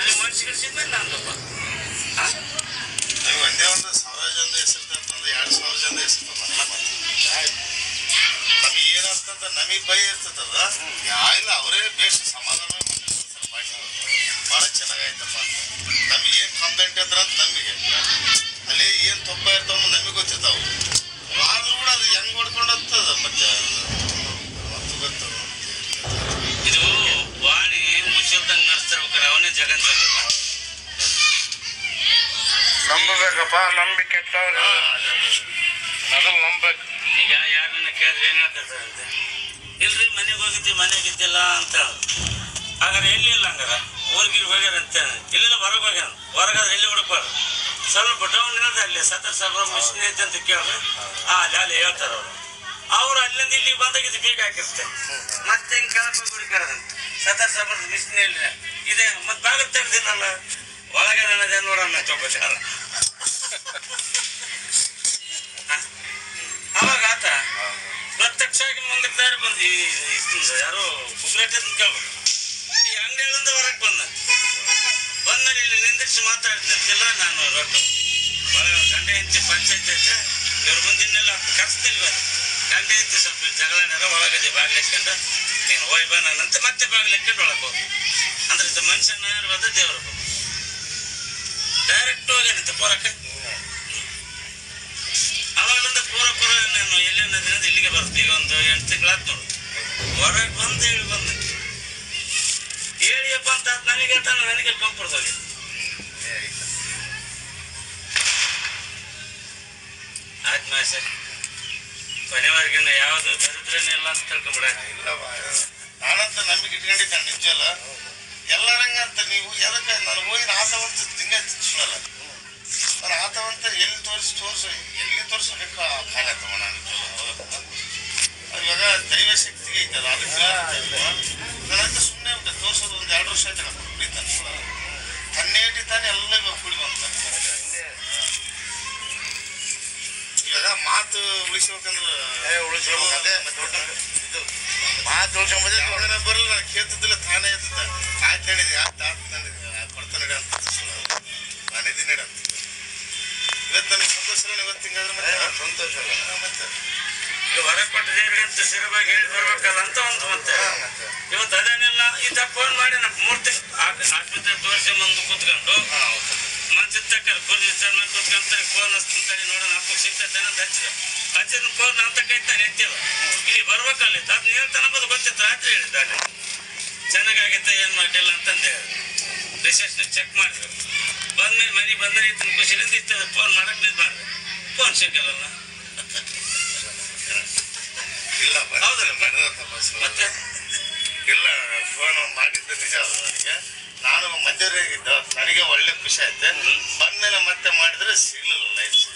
ನೀವು ಮನ್ಸಿಗೆ ಸಿದ್ಮೇಲೆ ನಂದಪ್ಪ ನೀವು ಒಂದೇ ಒಂದು ಸಾವಿರ ಜನದ ಹೆಸರು ತಂತಂದ್ರೆ ಎರಡು ಸಾವಿರ ಜನದ ಹೆಸರು ನಮಗೆ ಏನಾಗ್ತಂತ ನಮಗೆ ಭಯ ಇರ್ತದಲ್ಲ ಇಲ್ಲ ಅವರೇ ಬೇಸ್ ಸಮಾಧಾನ ಸರ್ ಭಾಷೆ ಭಾಳ ಚೆನ್ನಾಗೈತಪ್ಪ ಅಂತ ನಮ್ಗೆ ಏನು ಕಂಪ್ಲೇಂಟ್ ಇದ್ರ ಅಂತ ನಮಗೆ ಅಲ್ಲಿ ಏನು ತೊಪ್ಪ ಇರ್ತಾವ ನಮಗೆ ಗೊತ್ತಿರ್ತಾವ ಆದ್ರೂ ಕೂಡ ಅದು ಹೆಂಗ್ ಹೊಡ್ಕೊಂಡು ಹೋಗ್ತದ ಮತ್ತೆ ಮತ್ತು ಗೊತ್ತದ ಇದು ವಾಣಿ ಮುಚ್ಚಲ್ದಂಗೆ ನಡೆಸ್ತಿರ್ಬೇಕಾರೆ ಅವನೇ ಜಗನ್ಬೇಕಪ್ಪ ನಂಬಬೇಕಪ್ಪ ನಂಬಿ ಕೆಟ್ಟವ್ರು ಮೊದಲು ನಂಬಬೇಕು ಈಗ ಯಾರನ್ನ ಕೇಳಿದ್ರೆ ಏನ್ ಹೇಳ್ತಿರ್ತಾರಂತೆ ಇಲ್ರಿ ಮನೆಗೆ ಹೋಗಿದ್ವಿ ಮನೆಗೆ ಇದ್ದಿಲ್ಲ ಅಂತ ಹಾಗಾದ್ರೆ ಎಲ್ಲಿ ಇಲ್ಲ ಹಂಗಾರ ಊರ್ಗಿರ್ ಹೋಗ್ಯಾರ ಅಂತ ಇಲ್ಲೆಲ್ಲ ಹೊರಗೆ ಹೋಗ್ಯಾನ ಹೊರಗಾದ್ರೆ ಎಲ್ಲಿ ಹುಡುಕ್ಬಾರ್ದು ಸ್ವಲ್ಪ ಡೌನ್ ಇರೋದು ಅಲ್ಲಿ ಸತ್ರ ಸಾಹೇಬ್ರ ಮಿಷನ್ ಐತೆ ಅಂತ ಕೇಳಿದ್ರೆ ಆ ಅಲ್ಲಿ ಅಲ್ಲಿ ಹೇಳ್ತಾರ ಅವರು ಅವ್ರು ಅಲ್ಲಿಂದ ಇಲ್ಲಿಗೆ ಬಂದಾಗಿದ್ದು ಬೀಗ ಹಾಕಿರ್ತೆ ಮತ್ತೆ ಹಿಂಗೆ ಕೆಳಗೆ ಹೋಗಿ ಹುಡುಕಾರಂತೆ ಸತ್ರ ಸಾಹೇಬ್ರ ಮಿಷನ್ ಇಲ್ಲ ಇದೆ ಮತ್ತೆ ಬಾಗಿಲು ತೆಗ್ದಿಲ್ಲಲ್ಲ ಒಳಗೆ ನನ್ನದೇ ನೋಡೋಣ ಚೌಕಚಾರ ಅವಾಗ ಆತ ಪ್ರತ್ಯಕ್ಷ ಆಗಿ ಮುಂದಕ್ಕೆ ದಾರಿ ಬಂದು ಈ ಈ- ಯಾರೋ ಕುಬ್ರೇಟ್ ಅಂತ ಕೇಳ್ಬೇಕು ಈ ಅಂಗಡಿಗಳಿಂದ ಹೊರಗೆ ಬಂದ ಬಂದ್ಮೇಲೆ ಇಲ್ಲಿ ನಿಂದಿರಿಸಿ ಮಾತಾಡಿದ್ನಂತಿಲ್ಲ ನಾನು ರೊಕ್ಕ ಒಳಗೆ ಗಂಡ ಹೆಂಡತಿ ಪಂಚಾಯತ್ ಐತೆ ಇವ್ರ ಮುಂದಿನೆಲ್ಲ ಕರ್ಸ್ತಿಲ್ವ ಗಂಡ ಹೆಂಡತಿ ಸ್ವಲ್ಪ ಜಗಳಾಡ್ಯಾರ ಒಳಗದೆ ಬಾಗಿಲಿಸ್ಕೊಂಡು ನೀನು ಹೋಯ್ ಬಾ ನಾನಂತ ಮತ್ತೆ ಬಾಗಿಲಿಕ್ಕೊಂಡು ಒಳಗೆ ಹೋಗಿ ಅಂದ್ರೆ ಇದು ಮನುಷ್ಯನ ಯಾರು ಬಂದ ದೇವರು ಡೈರೆಕ್ಟ್ ಹೋಗ್ಯಾನಂತೆ ಪೂರಕ್ಕೆ ಅವಾಗಲಿಂದ ಪೂರ ಪೂರ ನಾನು ಎಲ್ಲೇನದ್ರಿಂದ ಇಲ್ಲಿಗೆ ಬರ್ತೀನಿ ಈಗ ಒಂದು ಎಂಟು ತಿಂಗಳಾತ್ ನೋಡು ಹೊರಗೆ ಬಂದು ಹೇಳಿ ಬಂದ ಹೇಳಿಯಪ್ಪ ಅಂತ ಆತ್ ನನಗೆ ತಾನು ನನಗೆ ಕಂಫರ್ಟ್ ಹೋಗಿ ಆಯ್ತು ಮಾ ಸರ್ ಕೊನೆವರೆಗೆ ಯಾವುದು ದರಿದ್ರನೇ ಇಲ್ಲ ಅಂತ ತಿಳ್ಕೊಂಬಿಡ ಇಲ್ಲ ನಾನಂತ ನಂಬಿಕೆ ಇಟ್ಕೊಂಡಿದ್ದೆ ನಿಜ ಅಲ್ಲ ಎಲ್ಲರಂಗಂತ ನೀವು ಎದಕ್ಕೆ ನಾನು ಹೋಗಿ ಆತವಂತ ತಿಂಗ ಸುಳ್ಳಲ್ಲ ನಾನು ಆತವಂತ ಎಲ್ಲಿ ತೋರಿಸಿ ತೋರಿಸು ಎಲ್ಲಿ ತೋರಿಸ್ಬೇಕು ಆ ಕಾಲ ತಗೊಂಡ ಇವಾಗ ದೈವ ಶಕ್ತಿಗೆ ಐತದ ಅದಕ್ಕೆ ನನಗೆ ಸುಮ್ಮನೆ ತೋರಿಸೋದು ಒಂದು ಎರಡು ವರ್ಷ ಆಯ್ತು ನಾನು ಕುಡಿತಾನೆ ತನ್ನೇಟಿ ತಾನೇ ಎಲ್ಲ ಇವಾಗ ಕುಡಿ ಬಂತ ಇವಾಗ ಮಾತು ಉಳಿಸ್ಬೇಕಂದ್ರೆ ಉಳಿಸ್ಬೇಕು ಅದೇ ಮತ್ತೆ ಇದು ಮಾತು ಉಳ್ಸ್ಕೊಂಬಂದ್ರೆ ಯಾವಾಗ ಬರಲ್ಲ ನಾನು ಕೇಳ್ತಿದ್ದಿಲ್ಲ ತಾನೇ ಇರ್ತದ ಆಯ್ತು ಹೇಳಿದ್ವಿ ಆಯ್ತು ಆಯ್ತು ನನಗೆ ಕೊಡ್ತಾ ನಡಿ ಅಂತ ನಾನು ಇದೀನಿ ನಡಿ ಅಂತ ಇವತ್ತು ನನಗೆ ಸಂತೋಷ ಇಲ್ಲ ಇವತ್ತು ಹಿಂಗಾದ್ರೆ ಮತ್ತೆ ಸಂತೋಷ ಅಲ್ಲ ಹಾ, ಮತ್ತೆ ಈಗ ಹೊರಗೆ ಕೊಟ್ಟ ದೇವ್ರಿಗಂತ ಸಿರವಾಗಿ ಹೇಳಿ ಬರ್ಬೇಕಲ್ಲ ಅಂತ ಒಂದು ಮತ್ತೆ ಇವತ್ತು ಅದೇನಿಲ್ಲ ಇದ್ದ ಫೋನ್ ಮಾಡಿ ನಮ್ಮ ಮೂರ್ತಿ ಆಸ್ಪತ್ರೆ ತೋರಿಸಿ ಮುಂದೆ ಕೂತ್ಕೊಂಡು ಹಾ ಹೌದು ಮಂಚದ ತಕ್ಕ ಕುರ್ಜಿ ಸರ್ ಮೇಲೆ ಕೂತ್ಕೊಂತಾರೆ ಫೋನ್ ಹಚ್ತಾನೆ ನೋಡೋಣ ಅಪ್ಪಗೆ ಸಿಗ್ತೈತೆ ಅಂತ ಹಚ್ಚಿದ ಹಚ್ಚಿದ ಫೋನ್ ಅಂತ ಕೈತಾನೆ ಎತ್ತಿಲ್ಲ ಇಲ್ಲಿ ಬರ್ಬೇಕಲ್ಲಿ ಅದನ್ನ ಹೇಳ್ತಾನೆ ಅನ್ನೋದು ಗೊತ್ತಿತ್ತು ರಾತ್ರಿ ಹೇಳಿದ್ದ ಅಲ್ಲಿ ಚೆನ್ನಾಗಾಗೈತೆ ಏನು ಮಾಡಿಲ್ಲ ಅಂತಂದು ರಿಸೆಪ್ಷನ್ ಚೆಕ್ ಮಾಡಿದ್ರು ಬಂದ್ಮೇಲೆ ಮನೆಗೆ ಬಂದ್ರೆ ಇತ್ತನ ಖುಷಿಲಿಂದ ಇತ್ತ ಫೋನ್ ಮಾಡಕ್ ನಿಂತು ಮಾಡಿದೆ ಫೋನ್ ಸಿಕ್ಕಲ್ಲ ಇಲ್ಲ ಹೌದಲ್ಲ? ಮಾಡಿದ ತಪಾಸು ಮತ್ತೆ ಇಲ್ಲ ಫೋನ್ ಮಾಡಿದ್ದು ನಿಜ ಅದು ನನಗೆ ನಾನು ಮಧ್ಯರಾಗಿದ್ದ ನನಗೆ ಒಳ್ಳೆ ಖುಷಿ ಆಯ್ತು ಬಂದ್ಮೇಲೆ ಮತ್ತೆ ಮಾಡಿದ್ರೆ ಸಿಗ್ಲಿಲ್ಲ ಲೈನ್